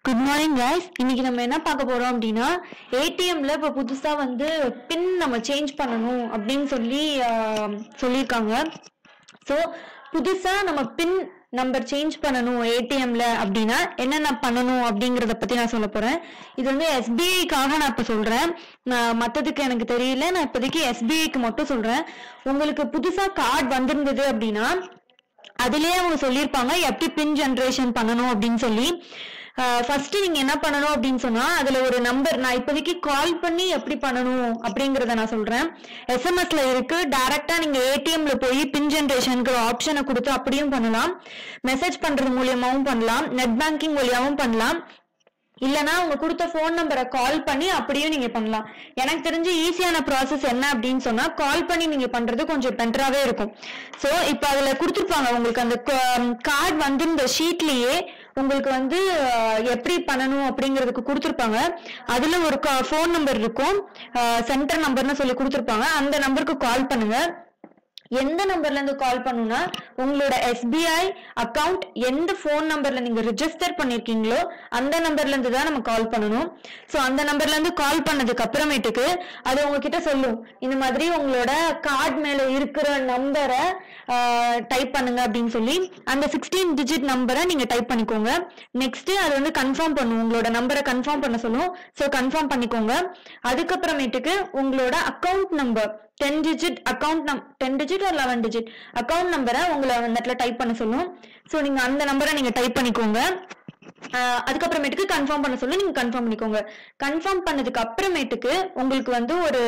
good morning guys இன்னைக்கு நம்ம என்ன பார்க்க போறோம் அப்படின்னா ஏடிஎம்ல இப்போ புதுசா வந்து பின் நம்ம சேஞ்ச் பண்ணணும் அப்படின்னு சொல்லி ஆஹ், சொல்லியிருக்காங்க ஸோ புதுசா நம்ம பின் நம்பர் சேஞ்ச் பண்ணணும் ஏடிஎம்ல அப்படின்னா என்னென்ன பண்ணணும் அப்படிங்கறத பத்தி நான் சொல்ல போறேன் இது வந்து எஸ்பிஐக்காக நான் இப்ப சொல்றேன் நான் மத்ததுக்கு எனக்கு தெரியல நான் இப்போதைக்கு எஸ்பிஐக்கு மட்டும் சொல்றேன் உங்களுக்கு புதுசா கார்டு வந்திருந்தது அப்படின்னா அதுலயே அவங்க சொல்லியிருப்பாங்க எப்படி பின் ஜெனரேஷன் பண்ணணும் அப்படின்னு சொல்லி ஃபர்ஸ்ட் நீங்க என்ன பண்ணணும் அப்படின்னு சொன்னா அதுல ஒரு நம்பர் நான் இப்போதைக்கு கால் பண்ணி எப்படி பண்ணணும் அப்படிங்கறத நான் சொல்றேன் எஸ்எம்எஸ்ல இருக்கு டைரக்டா நீங்க ஏடிஎம்ல போய் பின் ஜெனரேஷனுக்கு ஆப்ஷனை கொடுத்து அப்படியும் பண்ணலாம் மெசேஜ் பண்றது மூலியமாவும் பண்ணலாம் நெட் பேங்கிங் மூலியமாவும் பண்ணலாம் இல்லனா உங்க கொடுத்த ஃபோன் நம்பரை கால் பண்ணி அப்படியும் நீங்க பண்ணலாம் எனக்கு தெரிஞ்சு ஈஸியான ப்ராசஸ் என்ன அப்படின்னு சொன்னா கால் பண்ணி நீங்க பண்றது கொஞ்சம் பெட்டராவே இருக்கும் சோ இப்போ அதுல கொடுத்துருப்பாங்க உங்களுக்கு அந்த கார்டு வந்து இந்த ஷீட்லயே உங்களுக்கு வந்து அஹ், எப்படி பண்ணணும் அப்படிங்கிறதுக்கு கொடுத்துருப்பாங்க அதுல ஒரு ஃபோன் நம்பர் இருக்கும் சென்டர் நம்பர்னு சொல்லி கொடுத்துருப்பாங்க அந்த நம்பருக்கு கால் பண்ணுங்க எந்த நம்பர்ல இருந்து கால் பண்ணுனா உங்களோட எஸ்பிஐ அக்கவுண்ட் எந்த ஃபோன் நம்பர்ல நீங்க ரிஜிஸ்டர் பண்ணிருக்கீங்களோ அந்த நம்பர்ல இருந்து தான் நம்ம கால் பண்ணணும் சோ அந்த நம்பர்ல இருந்து கால் பண்ணதுக்கு அப்புறமேட்டுக்கு அது உங்ககிட்ட சொல்லும் இந்த மாதிரி உங்களோட கார்டு மேல இருக்கிற நம்பரை டைப் பண்ணுங்க அப்படின்னு சொல்லி அந்த சிக்ஸ்டீன் டிஜிட் நம்பரை நீங்க டைப் பண்ணிக்கோங்க நெக்ஸ்ட் அது வந்து கன்ஃபார்ம் பண்ணும் உங்களோட நம்பரை கன்ஃபார்ம் பண்ண சொல்லும் சோ கன்ஃபார்ம் பண்ணிக்கோங்க அதுக்கப்புறமேட்டுக்கு உங்களோட account number ten digit account நம் டென் டிஜிட் ஒரு லெவன் டிஜிட் அக்கவுண்ட் நம்பரை உங்களை அந்த இடத்துல டைப் பண்ண சொல்லும் ஸோ நீங்க அந்த நம்பரை நீங்க டைப் பண்ணிக்கோங்க ஆஹ் அதுக்கப்புறமேட்டுக்கு கன்ஃபார்ம் பண்ண சொல்லி நீங்க கன்ஃபார்ம் பண்ணிக்கோங்க கன்ஃபார்ம் பண்ணதுக்கு அப்புறமேட்டுக்கு உங்களுக்கு வந்து ஒரு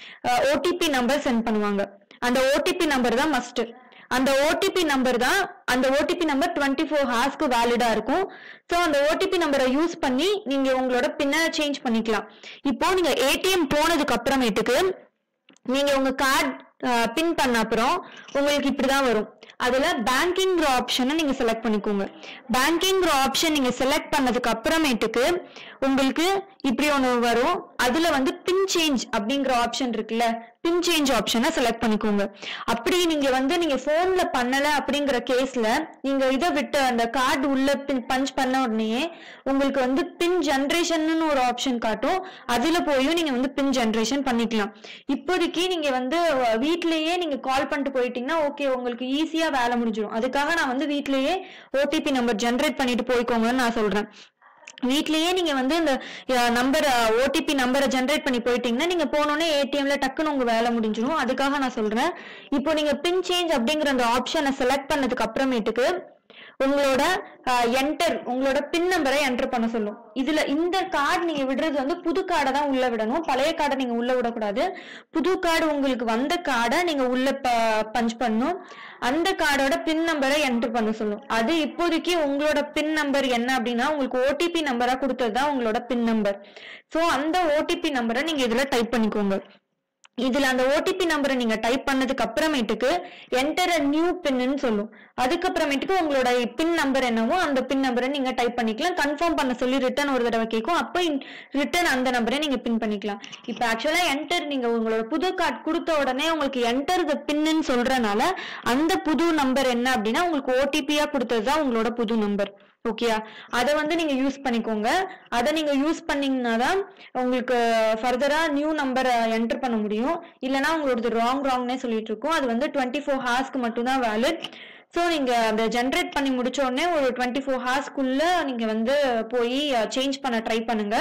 ஓடிபி நம்பர் சென்ட் பண்ணுவாங்க அந்த ஓடிபி நம்பர் தான் மஸ்ட் அந்த ஓடிபி நம்பர் தான் அந்த ஓடிபி நம்பர் டுவெண்ட்டி ஃபோர் ஹார்ஸ்க்கு வேலிடா இருக்கும் ஸோ அந்த ஓடிபி நம்பரை யூஸ் பண்ணி நீங்க உங்களோட பின்ன சேஞ்ச் பண்ணிக்கலாம் இப்போ நீங்க ஏடிஎம் போனதுக்கு அப்புறமேட்டுக்கு நீங்க உங்க கார்டு பின் பண்ண அப்புறம் உங்களுக்கு இப்படிதான் வரும் அதுல பேங்கிங்கிற ஆப்ஷனை நீங்க செலக்ட் பண்ணிக்கோங்க பேங்கிங்கிற ஆப்ஷன் நீங்க செலக்ட் பண்ணதுக்கு அப்புறமேட்டுக்கு உங்களுக்கு இப்படி ஒண்ணு வரும் அதுல வந்து பின் சேஞ்ச் அப்படிங்கிற ஆப்ஷன் இருக்குல்ல பின் சேஞ்ச் ஆப்ஷனை செலக்ட் பண்ணிக்கோங்க அப்படி நீங்க வந்து நீங்க போன்ல பண்ணல அப்படிங்கிற கேஸ்ல நீங்க இதை விட்டு அந்த கார்டு உள்ள பின் பஞ்ச் பண்ண உடனே உங்களுக்கு வந்து பின் ஜென்ரேஷன் ஒரு ஆப்ஷன் காட்டும் அதுல போயும் நீங்க வந்து பின் ஜென்ரேஷன் பண்ணிக்கலாம் இப்போதைக்கு நீங்க வந்து அஹ், வீட்லயே நீங்க கால் பண்ணிட்டு போயிட்டீங்கன்னா ஓகே உங்களுக்கு ஈஸியா வேலை முடிஞ்சிடும் அதுக்காக நான் வந்து வீட்லயே ஓடிபி நம்பர் ஜென்ரேட் பண்ணிட்டு போய்க்கோங்கன்னு நான் சொல்றேன் வீட்லயே நீங்க வந்து இந்த நம்பர் ஓடிபி நம்பரை ஜென்ரேட் பண்ணி போயிட்டீங்கன்னா நீங்க போனோடனே ஏடிஎம்ல டக்குன்னு உங்க வேலை முடிஞ்சிடும் அதுக்காக நான் சொல்றேன் இப்போ நீங்க பின் சேஞ்ச் அப்படிங்கிற அந்த ஆப்ஷனை செலக்ட் பண்ணதுக்கு அப்புறமேட்டுக்கு உங்களோட என்டர் உங்களோட பின் நம்பரை என்டர் பண்ண சொல்லும் இதுல இந்த கார்டு நீங்க விடுறது வந்து புது கார்டை தான் உள்ள விடணும் பழைய கார்டை நீங்க உள்ள விடக்கூடாது புது கார்டு உங்களுக்கு வந்த கார்டை நீங்க உள்ள பஞ்ச் பண்ணணும் அந்த கார்டோட பின் நம்பரை என்டர் பண்ண சொல்லும் அது இப்போதைக்கு உங்களோட பின் நம்பர் என்ன அப்படின்னா உங்களுக்கு ஓடிபி நம்பரா கொடுத்தது தான் உங்களோட பின் நம்பர் சோ அந்த ஓடிபி நம்பரை நீங்க இதுல டைப் பண்ணிக்கோங்க இதுல அந்த ஓடிபி நம்பரை நீங்க டைப் பண்ணதுக்கு அப்புறமேட்டுக்கு என்டர் அ நியூ பின்னு சொல்லும் அதுக்கப்புறமேட்டுக்கு உங்களோட பின் நம்பர் என்னவோ அந்த பின் நம்பரை நீங்க டைப் பண்ணிக்கலாம் கன்ஃபார்ம் பண்ண சொல்லி ரிட்டர்ன் ஒரு தடவை கேட்கும் அப்போ ரிட்டர்ன் அந்த நம்பரை நீங்க பின் பண்ணிக்கலாம் இப்போ ஆக்சுவலா என்டர் நீங்க உங்களோட புது கார்டு கொடுத்த உடனே உங்களுக்கு என்டர் த பின்னு சொல்றனால அந்த புது நம்பர் என்ன அப்படின்னா உங்களுக்கு ஓடிபியா கொடுத்தது தான் உங்களோட புது நம்பர் ஓகேயா அதை வந்து நீங்க யூஸ் பண்ணிக்கோங்க அதை நீங்க யூஸ் பண்ணீங்கன்னா தான் உங்களுக்கு ஃபர்தரா நியூ நம்பரை என்டர் பண்ண முடியும் இல்லைன்னா உங்களோடது ராங் ராங்னே சொல்லிட்டு இருக்கும் அது வந்து டுவெண்ட்டி ஃபோர் ஹார்ஸ்க்கு மட்டும்தான் வேலிட் ஸோ நீங்க அந்த ஜென்ரேட் பண்ணி முடிச்ச உடனே ஒரு டுவெண்ட்டி ஃபோர் ஹார்ஸ்க்குள்ள நீங்க வந்து போய் சேஞ்ச் பண்ண ட்ரை பண்ணுங்க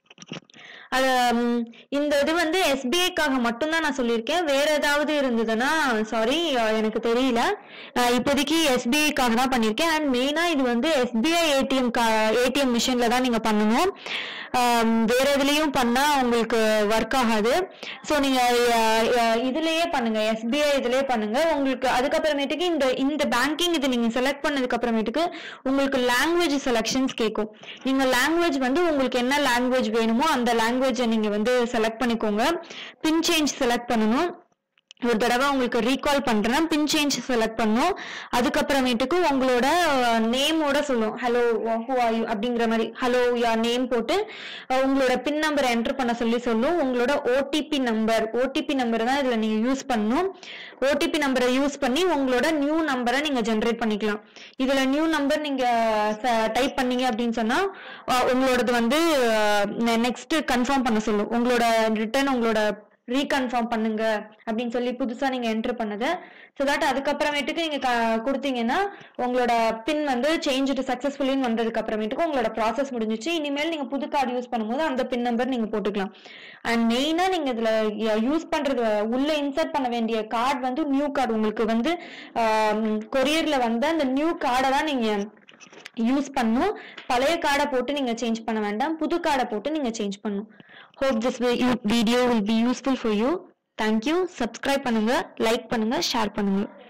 அது ம், இந்த இது வந்து எஸ்பிஐக்காக மட்டும்தான் நான் சொல்லியிருக்கேன் வேற ஏதாவது இருந்ததுன்னா சாரி எனக்கு தெரியல நான் இப்போதைக்கு எஸ்பிஐக்காக தான் பண்ணியிருக்கேன் அண்ட் மெயினா இது வந்து எஸ்பிஐ ஏடிஎம் ஏடிஎம் மிஷின்ல தான் நீங்க பண்ணணும் ஆம், வேற எதுலயும் பண்ணா உங்களுக்கு ஒர்க் ஆகாது ஸோ நீங்க அஹ், அஹ், இதுலயே பண்ணுங்க எஸ்பிஐ இதுலயே பண்ணுங்க உங்களுக்கு அதுக்கப்புறமேட்டுக்கு இந்த இந்த பேங்கிங் இது நீங்க செலக்ட் பண்ணதுக்கு அப்புறமேட்டுக்கு உங்களுக்கு லாங்குவேஜ் செலெக்ஷன்ஸ் கேட்கும் நீங்க லாங்குவேஜ் வந்து உங்களுக்கு என்ன லாங்குவேஜ் வேணுமோ அந்த லாங்குவேஜை நீங்க வந்து செலக்ட் பண்ணிக்கோங்க பின் சேஞ்ச் செலக்ட் பண்ணணும் ஒரு தடவை உங்களுக்கு ரீகால் பண்றேன் பின் சேஞ்ச் செலக்ட் பண்ணும் அதுக்கப்புறமேட்டுக்கு உங்களோட நேமோட சொல்லும் ஹலோ ஹூ ஆர் யூ அப்படிங்கிற மாதிரி ஹலோ யா நேம் போட்டு அஹ், உங்களோட பின் நம்பர் என்டர் பண்ண சொல்லி சொல்லும் உங்களோட ஓடிபி நம்பர் ஓடிபி நம்பர் தான் இதுல நீங்க யூஸ் பண்ணணும் ஓடிபி நம்பரை யூஸ் பண்ணி உங்களோட நியூ நம்பரை நீங்க ஜென்ரேட் பண்ணிக்கலாம் இதுல நியூ நம்பர் நீங்க டைப் பண்ணீங்க அப்படின்னு சொன்னா அஹ், உங்களோடது வந்து நெக்ஸ்ட் கன்ஃபார்ம் பண்ண சொல்லும் உங்களோட ரிட்டர்ன் உங்களோட ரீகன்ஃபார்ம் பண்ணுங்க அப்படின்னு சொல்லி புதுசா நீங்க என்டர் பண்ணது ஸோ தட் அதுக்கப்புறமேட்டுக்கு நீங்க க- கொடுத்தீங்கன்னா உங்களோட பின் வந்து சேஞ்ச் சக்சஸ்ஃபுல்லின்னு வந்ததுக்கு அப்புறமேட்டுக்கு உங்களோட ப்ராசஸ் முடிஞ்சிச்சு இனிமேல் நீங்க புது கார்டு யூஸ் பண்ணும்போது அந்த பின் நம்பர் நீங்க போட்டுக்கலாம் அண்ட் மெயினா நீங்க இதுல யூஸ் பண்றது உள்ள இன்சர்ட் பண்ண வேண்டிய கார்டு வந்து நியூ கார்டு உங்களுக்கு வந்து கொரியர்ல வந்த அந்த நியூ கார்டை தான் நீங்க யூஸ் பண்ணும் பழைய கார்டை போட்டு நீங்க சேஞ்ச் பண்ண வேண்டாம் புது கார்டை போட்டு நீங்க சேஞ்ச் பண்ணும் hope this video will be useful for you thank you subscribe பண்ணுங்க லைக் பண்ணுங்க ஷேர் பண்ணுங்க